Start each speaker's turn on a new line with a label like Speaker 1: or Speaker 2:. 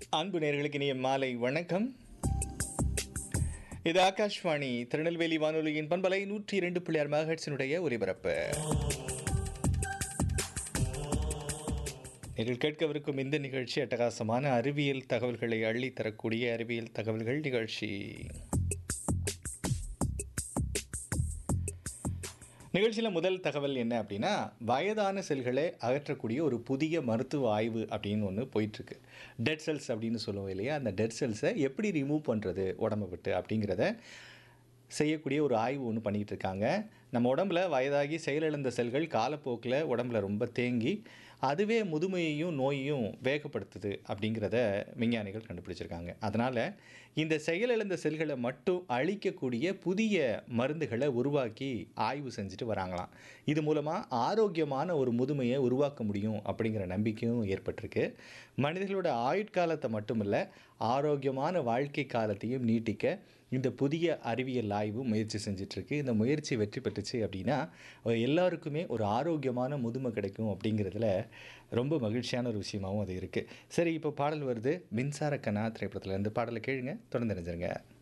Speaker 1: அன்பு நேர்களுக்கு இனிய மாலை வணக்கம் இது ஆகாஷ்வாணி திருநெல்வேலி வானொலியின் பண்பலை நூற்றி இரண்டு புள்ளியார் மகட்சினுடைய ஒலிபரப்பு நீங்கள் கேட்கவிருக்கும் இந்த நிகழ்ச்சி அட்டகாசமான அறிவியல் தகவல்களை அள்ளி தரக்கூடிய அறிவியல் தகவல்கள் நிகழ்ச்சி நிகழ்ச்சியில் முதல் தகவல் என்ன அப்படின்னா வயதான செல்களை அகற்றக்கூடிய ஒரு புதிய மருத்துவ ஆய்வு அப்படின்னு ஒன்று போயிட்டுருக்கு டெட் செல்ஸ் அப்படின்னு சொல்லுவோம் இல்லையா அந்த டெட் செல்ஸை எப்படி ரிமூவ் பண்ணுறது உடம்பை விட்டு அப்படிங்கிறத செய்யக்கூடிய ஒரு ஆய்வு ஒன்று பண்ணிகிட்டு இருக்காங்க நம்ம உடம்புல வயதாகி செயலிழந்த செல்கள் காலப்போக்கில் உடம்புல ரொம்ப தேங்கி அதுவே முதுமையையும் நோயையும் வேகப்படுத்துது அப்படிங்கிறத விஞ்ஞானிகள் கண்டுபிடிச்சிருக்காங்க அதனால் இந்த செயலிழந்த செல்களை மட்டும் அழிக்கக்கூடிய புதிய மருந்துகளை உருவாக்கி ஆய்வு செஞ்சுட்டு வராங்களாம் இது மூலமாக ஆரோக்கியமான ஒரு முதுமையை உருவாக்க முடியும் அப்படிங்கிற நம்பிக்கையும் ஏற்பட்டிருக்கு மனிதர்களோட ஆயுட்காலத்தை மட்டும் இல்லை ஆரோக்கியமான வாழ்க்கை காலத்தையும் நீட்டிக்க இந்த புதிய அறிவியல் ஆய்வு முயற்சி செஞ்சிட்ருக்கு இந்த முயற்சி வெற்றி பெற்றுச்சு அப்படின்னா எல்லாருக்குமே ஒரு ஆரோக்கியமான முதுமை கிடைக்கும் அப்படிங்கிறதுல ரொம்ப மகிழ்ச்சியான ஒரு விஷயமாகவும் அது இருக்குது சரி இப்போ பாடல் வருது மின்சார கண்ணா திரைப்படத்தில் இருந்து பாடலை கேளுங்க தொடர்ந்து நினைஞ்சிருங்க